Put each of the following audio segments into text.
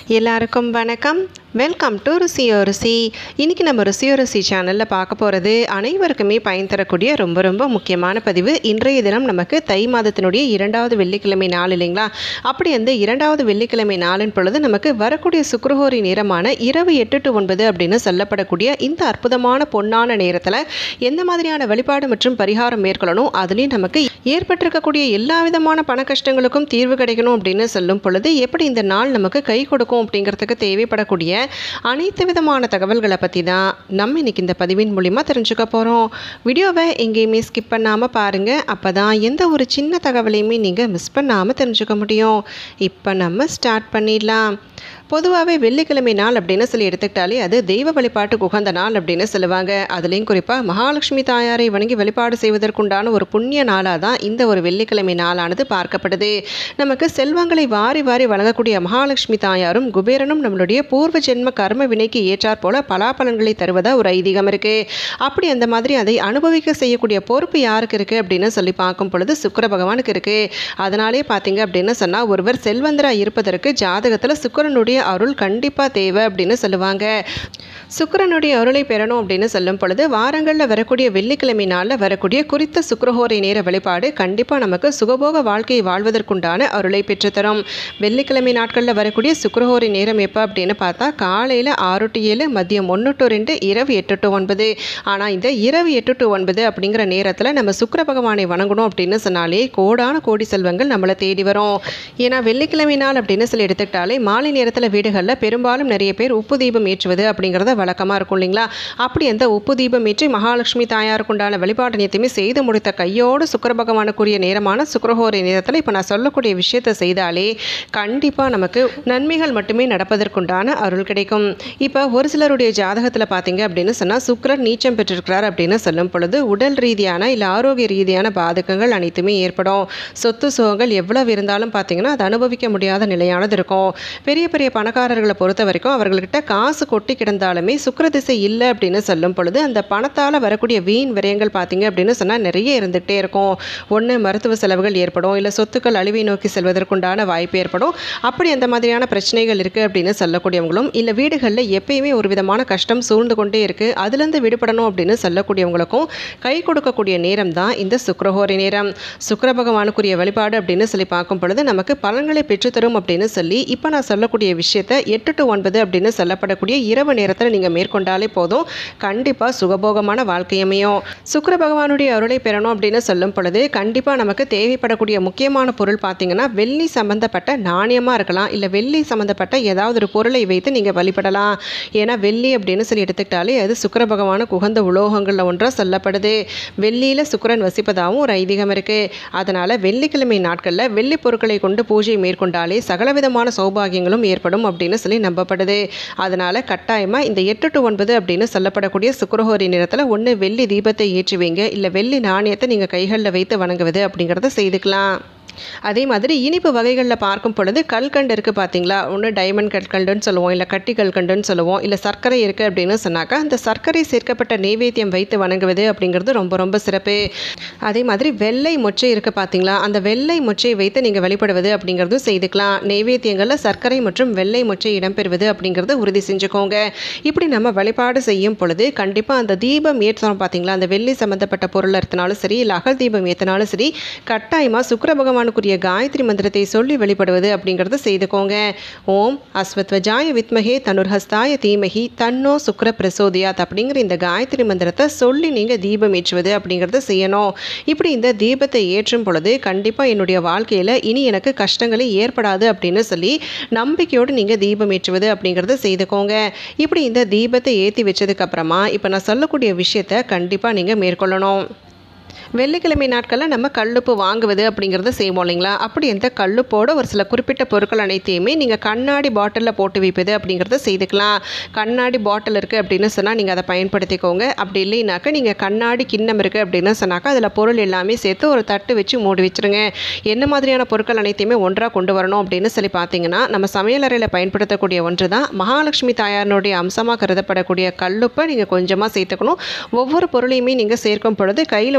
எல்லாருக்கும் வணக்கம் welcome to ருசியோ ருசி இன்றைக்கி நம்ம ருசியோ ருசி சேனலில் பார்க்க போகிறது அனைவருக்குமே பயன் தரக்கூடிய ரொம்ப ரொம்ப முக்கியமான பதிவு இன்றைய தினம் நமக்கு தை மாதத்தினுடைய இரண்டாவது வெள்ளிக்கிழமை நாள் இல்லைங்களா அப்படி அந்த இரண்டாவது வெள்ளிக்கிழமை நாளின் பொழுது நமக்கு வரக்கூடிய சுக்ரஹோரி நேரமான இரவு எட்டு டு ஒன்பது அப்படின்னு சொல்லப்படக்கூடிய இந்த அற்புதமான பொன்னான நேரத்தில் எந்த மாதிரியான வழிபாடு மற்றும் பரிகாரம் மேற்கொள்ளணும் அதுலேயும் நமக்கு ஏற்பட்டிருக்கக்கூடிய எல்லா விதமான பண கஷ்டங்களுக்கும் தீர்வு கிடைக்கணும் அப்படின்னு சொல்லும் பொழுது எப்படி இந்த நாள் நமக்கு கை கொடுக்கும் அப்படிங்கிறதுக்கு தேவைப்படக்கூடிய அனைத்து விதமான தகவல்களை பற்றி தான் நம்ம இன்னைக்கு இந்த பதிவின் மூலிமா தெரிஞ்சுக்க போகிறோம் வீடியோவை எங்கேயுமே ஸ்கிப் பண்ணாமல் பாருங்கள் அப்போ தான் எந்த ஒரு சின்ன தகவலையுமே நீங்கள் மிஸ் பண்ணாமல் தெரிஞ்சுக்க முடியும் இப்போ நம்ம ஸ்டார்ட் பண்ணிடலாம் பொதுவாகவே வெள்ளிக்கிழமை நாள் அப்படின்னு சொல்லி எடுத்துக்கிட்டாலே அது தெய்வ வழிபாட்டுக்கு உகந்த நாள் அப்படின்னு சொல்லுவாங்க அதுலேயும் குறிப்பாக மகாலட்சுமி தாயாரை வணங்கி வழிபாடு செய்வதற்குண்டான ஒரு புண்ணிய நாளாக தான் இந்த ஒரு வெள்ளிக்கிழமை நாளானது பார்க்கப்படுது நமக்கு செல்வங்களை வாரி வாரி வழங்கக்கூடிய மகாலட்சுமி தாயாரும் குபேரனும் நம்மளுடைய பூர்வ ஜென்ம கர்ம வினைக்கு ஏற்றாற் போல பலாபலன்களை தருவதா ஒரு ஐதீகம் இருக்குது அப்படி அந்த மாதிரி அதை அனுபவிக்க செய்யக்கூடிய பொறுப்பு யாருக்கு இருக்குது அப்படின்னு சொல்லி பார்க்கும் பொழுது சுக்கிர பகவானுக்கு இருக்குது அதனாலே பார்த்தீங்க அப்படின்னு சொன்னால் ஒருவர் செல்வந்தராக இருப்பதற்கு ஜாதகத்தில் சுக்கிரனுடைய அருள் கண்டிப்பாக தேவை அப்படின்னு சொல்லுவாங்க சுக்கிரனுடைய அருளை பெறணும் அப்படின்னு சொல்லும் பொழுது வாரங்களில் வரக்கூடிய வெள்ளிக்கிழமை நாளில் வரக்கூடிய குறித்த சுக்கிரஹோரை நேர வழிபாடு கண்டிப்பாக நமக்கு சுகபோக வாழ்க்கையை வாழ்வதற்குண்டான அருளை பெற்றுத்தரும் வெள்ளிக்கிழமை நாட்களில் வரக்கூடிய சுக்கிரஹோரை நேரம் எப்போ அப்படின்னு பார்த்தா காலையில் ஆறு டு ஏழு மதியம் ஒன்று டு ரெண்டு இரவு எட்டு டு ஒன்பது ஆனால் இந்த இரவு எட்டு டு ஒன்பது அப்படிங்கிற நேரத்தில் நம்ம சுக்கிர பகவானை வணங்கணும் அப்படின்னு சொன்னாலே கோடான கோடி செல்வங்கள் நம்மளை தேடி வரும் ஏன்னா வெள்ளிக்கிழமை நாள் அப்படின்னு சொல்லி எடுத்துக்கிட்டாலே மாலை நேரத்தில் வீடுகளில் பெரும்பாலும் நிறைய பேர் உப்பு தீபம் ஏற்றுவது அப்படிங்கிறத வழக்கமாக இருக்கும் இல்லைங்களா அப்படி அந்த உப்பு தீபம் ஏற்றி மகாலட்சுமி தாயாருக்கு உண்டான வழிபாடு நியத்தையுமே செய்து முடித்த கையோடு சுக்கர பகவானுக்குரிய நேரமான சுக்கரஹோரை நேரத்தில் இப்போ நான் சொல்லக்கூடிய விஷயத்தை செய்தாலே கண்டிப்பாக நமக்கு நன்மைகள் மட்டுமே நடப்பதற்குண்டான அருள் கிடைக்கும் இப்போ ஒரு சிலருடைய ஜாதகத்தில் பார்த்தீங்க அப்படின்னு சொன்னால் சுக்கரன் நீச்சம் பெற்றிருக்கிறார் அப்படின்னு சொல்லும் பொழுது உடல் ரீதியான இல்லை ஆரோக்கிய ரீதியான பாதகங்கள் அனைத்துமே ஏற்படும் சொத்து சுகங்கள் எவ்வளவு இருந்தாலும் பார்த்தீங்கன்னா அது அனுபவிக்க முடியாத நிலையானது இருக்கும் பெரிய பெரிய பணக்காரர்களை பொறுத்த வரைக்கும் அவர்கள்கிட்ட காசு கொட்டி கிடந்தாலுமே சுக்கிர திசை இல்லை அப்படின்னு சொல்லும் பொழுது அந்த பணத்தால் வரக்கூடிய வீண் விரயங்கள் பார்த்தீங்க அப்படின்னு சொன்னால் நிறைய இருந்துகிட்டே இருக்கும் ஒன்று மருத்துவ செலவுகள் ஏற்படும் இல்லை சொத்துக்கள் அழிவை நோக்கி செல்வதற்குண்டான வாய்ப்பு ஏற்படும் அப்படி அந்த மாதிரியான பிரச்சனைகள் இருக்குது அப்படின்னு சொல்லக்கூடியவங்களும் இல்லை வீடுகளில் எப்பயுமே ஒரு விதமான கஷ்டம் சூழ்ந்து கொண்டே இருக்குது அதுலேருந்து விடுபடணும் அப்படின்னு சொல்லக்கூடியவங்களுக்கும் கை கொடுக்கக்கூடிய நேரம் தான் இந்த சுக்கரஹோரை நேரம் சுக்கர பகவானுக்குரிய வழிபாடு அப்படின்னு சொல்லி பார்க்கும் பொழுது நமக்கு பலன்களை பெற்றுத்தரும் அப்படின்னு சொல்லி இப்போ நான் சொல்லக்கூடிய விஷயத்தை எட்டு டு ஒன்பது அப்படின்னு சொல்லப்படக்கூடிய இரவு நேரத்தில் நீங்கள் மேற்கொண்டாலே போதும் கண்டிப்பாக சுகபோகமான வாழ்க்கையமையும் சுக்கர பகவானுடைய அருளை பெறணும் அப்படின்னு சொல்லும் பொழுது கண்டிப்பாக நமக்கு தேவைப்படக்கூடிய முக்கியமான பொருள் பார்த்தீங்கன்னா வெள்ளி சம்மந்தப்பட்ட நாணயமாக இருக்கலாம் இல்லை வெள்ளி சம்மந்தப்பட்ட ஏதாவது ஒரு பொருளை வைத்து நீங்கள் வழிபடலாம் ஏன்னா வெள்ளி அப்படின்னு சொல்லி எடுத்துக்கிட்டாலே அது சுக்கர பகவானுக்கு உகந்த உலோகங்களில் ஒன்றாக சொல்லப்படுது வெள்ளியில் சுக்கரன் வசிப்பதாகவும் ஒரு ஐதீகம் இருக்குது அதனால் வெள்ளிக்கிழமை நாட்களில் வெள்ளி பொருட்களை கொண்டு பூஜை மேற்கொண்டாலே சகலவிதமான சௌபாகியங்களும் ஏற்படும் அப்படின்னு சொல்லி நம்பப்படுது அதனால் கட்டாயமாக இந்த எட்டு டு ஒன்பது அப்படின்னு சொல்லப்படக்கூடிய சுக்கரஹோரி நேரத்தில் ஒன்று வெள்ளி தீபத்தை ஏற்றுவீங்க இல்லை வெள்ளி நாணயத்தை நீங்கள் கைகளில் வைத்து வணங்குவது அப்படிங்கிறத செய்துக்கலாம் அதே மாதிரி இனிப்பு வகைகளில் பார்க்கும் பொழுது கல்கண்டு இருக்குது பார்த்தீங்களா ஒன்று டைமண்ட் கற்கண்டுன்னு சொல்லுவோம் இல்லை கட்டி கல்கண்டுன்னு சொல்லுவோம் இல்லை சர்க்கரை இருக்குது அப்படின்னு சொன்னாக்கா அந்த சர்க்கரை சேர்க்கப்பட்ட நெய்வேத்தியம் வைத்து வணங்குவது அப்படிங்கிறது ரொம்ப ரொம்ப சிறப்பு அதே மாதிரி வெள்ளை மொச்சை இருக்குது பார்த்தீங்களா அந்த வெள்ளை மொச்சையை வைத்து நீங்கள் வழிபடுவது அப்படிங்கிறதும் செய்துக்கலாம் நெய்வேத்தியங்களில் சர்க்கரை மற்றும் வெள்ளை மொச்சை இடம்பெறுவது அப்படிங்கிறத உறுதி செஞ்சுக்கோங்க இப்படி நம்ம வழிபாடு செய்யும் பொழுது கண்டிப்பாக அந்த தீபம் ஏற்றுறோம் பார்த்தீங்களா அந்த வெள்ளி சம்மந்தப்பட்ட பொருள் எடுத்தனாலும் சரி இல்லை அகல் தீபம் ஏற்றினாலும் சரி கட்டாயமாக சுக்கர பகவான் பகவானுக்குரிய காயத்ரி மந்திரத்தை சொல்லி வெளிப்படுவது அப்படிங்கிறத செய்துக்கோங்க ஓம் அஸ்வத்வஜாய வித்மகே தனுர்ஹஸ்தாய தீமகி தன்னோ சுக்கர பிரசோதியாத் அப்படிங்கிற இந்த காயத்ரி மந்திரத்தை சொல்லி நீங்கள் தீபம் ஏற்றுவது அப்படிங்கிறத செய்யணும் இப்படி இந்த தீபத்தை ஏற்றும் பொழுது கண்டிப்பாக என்னுடைய வாழ்க்கையில் இனி எனக்கு கஷ்டங்களே ஏற்படாது அப்படின்னு சொல்லி நம்பிக்கையோடு நீங்கள் தீபம் ஏற்றுவது அப்படிங்கிறத செய்துக்கோங்க இப்படி இந்த தீபத்தை ஏற்றி வச்சதுக்கப்புறமா இப்போ நான் சொல்லக்கூடிய விஷயத்தை கண்டிப்பாக நீங்கள் மேற்கொள்ளணும் வெள்ளிக்கிழமை நாட்களில் நம்ம கல்லுப்பு வாங்குவது அப்படிங்கிறத செய்வோம் இல்லைங்களா அப்படி அந்த கல்லுப்போட ஒரு சில குறிப்பிட்ட பொருட்கள் அனைத்தையுமே நீங்கள் கண்ணாடி பாட்டிலில் போட்டு வைப்பது அப்படிங்கிறத செய்துக்கலாம் கண்ணாடி பாட்டில் இருக்குது அப்படின்னு சொன்னால் நீங்கள் அதை பயன்படுத்திக்கோங்க அப்படி இல்லைனாக்கா நீங்கள் கண்ணாடி கிண்ணம் இருக்குது அப்படின்னு சொன்னாக்கா அதில் பொருள் எல்லாமே சேர்த்து ஒரு தட்டு வச்சு மூடி வச்சுருங்க என்ன மாதிரியான பொருட்கள் அனைத்தையுமே ஒன்றாக கொண்டு வரணும் அப்படின்னு சொல்லி பார்த்தீங்கன்னா நம்ம சமையலறையில் பயன்படுத்தக்கூடிய ஒன்று தான் மகாலட்சுமி தாயாரினுடைய அம்சமாக கருதப்படக்கூடிய கல்லுப்பை நீங்கள் கொஞ்சமாக சேர்த்துக்கணும் ஒவ்வொரு பொருளையுமே நீங்கள் சேர்க்கும் பொழுது கையில் ஒரு நிமிஷம்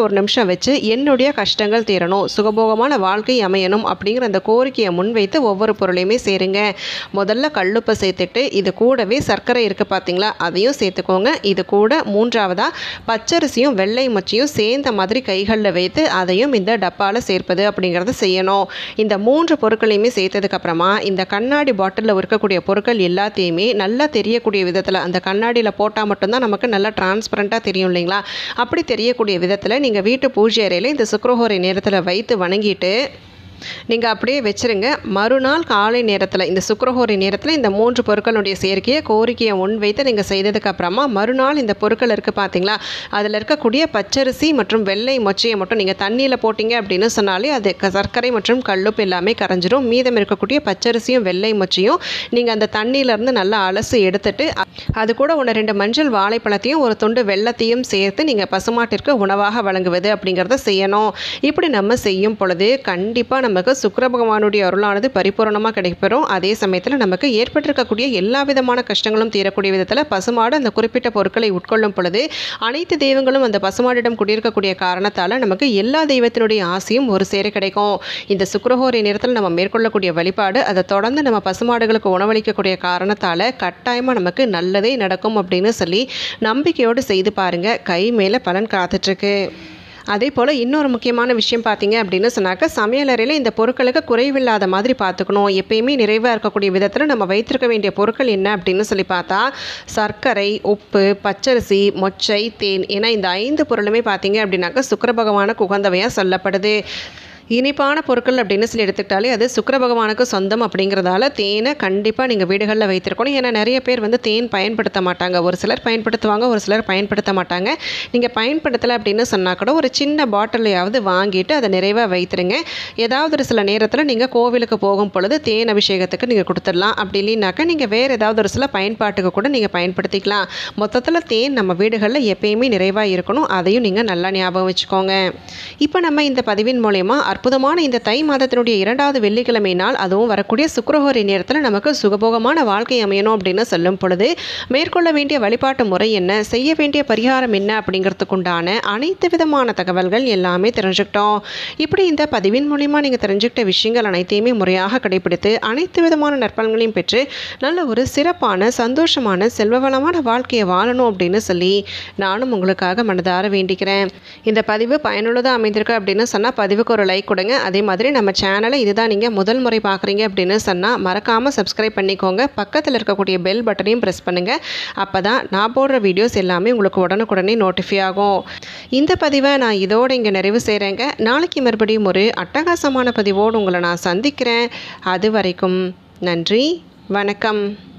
விளக்க வச்சு என்னுடைய கஷ்டங்கள் தீரணும் சுகபோகமான வாழ்க்கை அமையணும் அப்படிங்கிற அந்த கோரிக்கையை முன்வைத்து ஒவ்வொரு பொருளையுமே சேருங்க முதல்ல கல்லுப்பை சேர்த்துட்டு இது கூடவே சர்க்கரை இருக்குது பார்த்தீங்களா அதையும் சேர்த்துக்கோங்க இது கூட மூன்றாவதாக பச்சரிசியும் வெள்ளை மொச்சையும் சேர்ந்த மாதிரி கைகளில் வைத்து அதையும் இந்த டப்பாவில் சேர்ப்பது அப்படிங்கிறத செய்யணும் இந்த மூன்று பொருட்களையுமே சேர்த்ததுக்கப்புறமா இந்த கண்ணாடி பாட்டிலில் இருக்கக்கூடிய பொருட்கள் எல்லாத்தையுமே நல்லா தெரியக்கூடிய விதத்தில் அந்த கண்ணாடியில் போட்டால் மட்டும்தான் நமக்கு நல்லா டிரான்ஸ்பரண்ட்டாக தெரியும் இல்லைங்களா அப்படி தெரியக்கூடிய விதத்தில் நீங்கள் வீட்டு பூஜை அறையில் இந்த சுக்ரஹோரை நேரத்தில் வைத்து வணங்கிட்டு நீங்கள் அப்படியே வச்சுருங்க மறுநாள் காலை நேரத்தில் இந்த சுக்கரஹோரி நேரத்தில் இந்த மூன்று பொருட்களுடைய சேர்க்கையை கோரிக்கையை முன்வைத்து நீங்கள் செய்ததுக்கப்புறமா மறுநாள் இந்த பொருட்கள் இருக்குது பார்த்தீங்களா அதில் இருக்கக்கூடிய பச்சரிசி மற்றும் வெள்ளை மொச்சையை மட்டும் நீங்கள் தண்ணியில் போட்டிங்க அப்படின்னு சொன்னாலே அது க- சர்க்கரை மற்றும் கல்லுப்பு எல்லாமே கரைஞ்சிரும் மீதம் இருக்கக்கூடிய பச்சரிசியும் வெள்ளை மொச்சையும் நீங்கள் அந்த தண்ணியிலேருந்து நல்லா அலசி எடுத்துட்டு அ- அது கூட ஒன்று ரெண்டு மஞ்சள் வாழைப்பழத்தையும் ஒரு துண்டு வெள்ளத்தையும் சேர்த்து நீங்கள் பசுமாட்டிற்கு உணவாக வழங்குவது அப்படிங்கிறத செய்யணும் இப்படி நம்ம செய்யும் பொழுது கண்டிப்பாக நமக்கு சுக்கிர பகவானுடைய அருளானது பரிபூரணமாக கிடைப்பெறும் அதே சமயத்தில் நமக்கு ஏற்பட்டிருக்கக்கூடிய எல்லா விதமான கஷ்டங்களும் தீரக்கூடிய விதத்தில் பசுமாடு அந்த குறிப்பிட்ட பொருட்களை உட்கொள்ளும் பொழுது அனைத்து தெய்வங்களும் அந்த பசுமாடிடம் குடியிருக்கக்கூடிய காரணத்தால் நமக்கு எல்லா தெய்வத்தினுடைய ஆசையும் ஒரு சேர கிடைக்கும் இந்த சுக்கிரஹோரை நேரத்தில் நம்ம மேற்கொள்ளக்கூடிய வழிபாடு அதை தொடர்ந்து நம்ம பசுமாடுகளுக்கு உணவளிக்கக்கூடிய காரணத்தால் கட்டாயமாக நமக்கு நல்லதே நடக்கும் அப்படின்னு சொல்லி நம்பிக்கையோடு செய்து பாருங்க கை மேலே பலன் காத்துட்ருக்கு அதே போல் இன்னொரு முக்கியமான விஷயம் பார்த்தீங்க அப்படின்னு சொன்னாக்க சமையலறையில் இந்த பொருட்களுக்கு குறைவில்லாத மாதிரி பார்த்துக்கணும் எப்பயுமே நிறைவாக இருக்கக்கூடிய விதத்தில் நம்ம வைத்திருக்க வேண்டிய பொருட்கள் என்ன அப்படின்னு சொல்லி பார்த்தா சர்க்கரை உப்பு பச்சரிசி மொச்சை தேன் ஏன்னா இந்த ஐந்து பொருளுமே பார்த்தீங்க அப்படின்னாக்க சுக்கிர பகவானுக்கு உகந்தவையாக சொல்லப்படுது இனிப்பான பொருட்கள் அப்படின்னு சொல்லி எடுத்துக்கிட்டாலே அது சுக்கிர பகவானுக்கு சொந்தம் அப்படிங்கிறதால தேனை கண்டிப்பாக நீங்கள் வீடுகளில் வைத்திருக்கணும் ஏன்னா நிறைய பேர் வந்து தேன் பயன்படுத்த மாட்டாங்க ஒரு சிலர் பயன்படுத்துவாங்க ஒரு சிலர் பயன்படுத்த மாட்டாங்க நீங்கள் பயன்படுத்தலை அப்படின்னு சொன்னால் கூட ஒரு சின்ன பாட்டிலையாவது வாங்கிட்டு அதை நிறைவாக வைத்திருங்க ஏதாவது ஒரு சில நேரத்தில் நீங்கள் கோவிலுக்கு போகும் பொழுது தேன் அபிஷேகத்துக்கு நீங்கள் கொடுத்துடலாம் அப்படி இல்லைனாக்கா நீங்கள் வேறு ஏதாவது ஒரு சில பயன்பாட்டுக்கு கூட நீங்கள் பயன்படுத்திக்கலாம் மொத்தத்தில் தேன் நம்ம வீடுகளில் எப்பயுமே நிறைவாக இருக்கணும் அதையும் நீங்கள் நல்லா ஞாபகம் வச்சுக்கோங்க இப்போ நம்ம இந்த பதிவின் மூலயமா அற்புதமான இந்த தை மாதத்தினுடைய இரண்டாவது வெள்ளிக்கிழமை நாள் அதுவும் வரக்கூடிய சுக்கிரஹோரி நேரத்தில் நமக்கு சுகபோகமான வாழ்க்கை அமையணும் அப்படின்னு சொல்லும் பொழுது மேற்கொள்ள வேண்டிய வழிபாட்டு முறை என்ன செய்ய வேண்டிய பரிகாரம் என்ன அப்படிங்கிறதுக்குண்டான அனைத்து விதமான தகவல்கள் எல்லாமே தெரிஞ்சுக்கிட்டோம் இப்படி இந்த பதிவின் மூலிமா நீங்கள் தெரிஞ்சுக்கிட்ட விஷயங்கள் அனைத்தையுமே முறையாக கடைபிடித்து அனைத்து விதமான நற்பலன்களையும் பெற்று நல்ல ஒரு சிறப்பான சந்தோஷமான செல்வவளமான வாழ்க்கையை வாழணும் அப்படின்னு சொல்லி நானும் உங்களுக்காக மனதார வேண்டிக்கிறேன் இந்த பதிவு பயனுள்ளதாக அமைந்திருக்கு அப்படின்னு சொன்னால் பதிவுக்கு ஒரு லைக் கொடுங்க அதே மாதிரி நம்ம சேனலை இதுதான் நீங்கள் முதல் முறை பார்க்குறீங்க அப்படின்னு சொன்னால் மறக்காமல் சப்ஸ்கிரைப் பண்ணிக்கோங்க பக்கத்தில் இருக்கக்கூடிய பெல் பட்டனையும் ப்ரெஸ் பண்ணுங்கள் அப்போ தான் நான் போடுற வீடியோஸ் எல்லாமே உங்களுக்கு உடனுக்குடனே நோட்டிஃபை ஆகும் இந்த பதிவை நான் இதோடு இங்கே நிறைவு செய்கிறேங்க நாளைக்கு மறுபடியும் ஒரு அட்டகாசமான பதிவோடு உங்களை நான் சந்திக்கிறேன் அது வரைக்கும் நன்றி வணக்கம்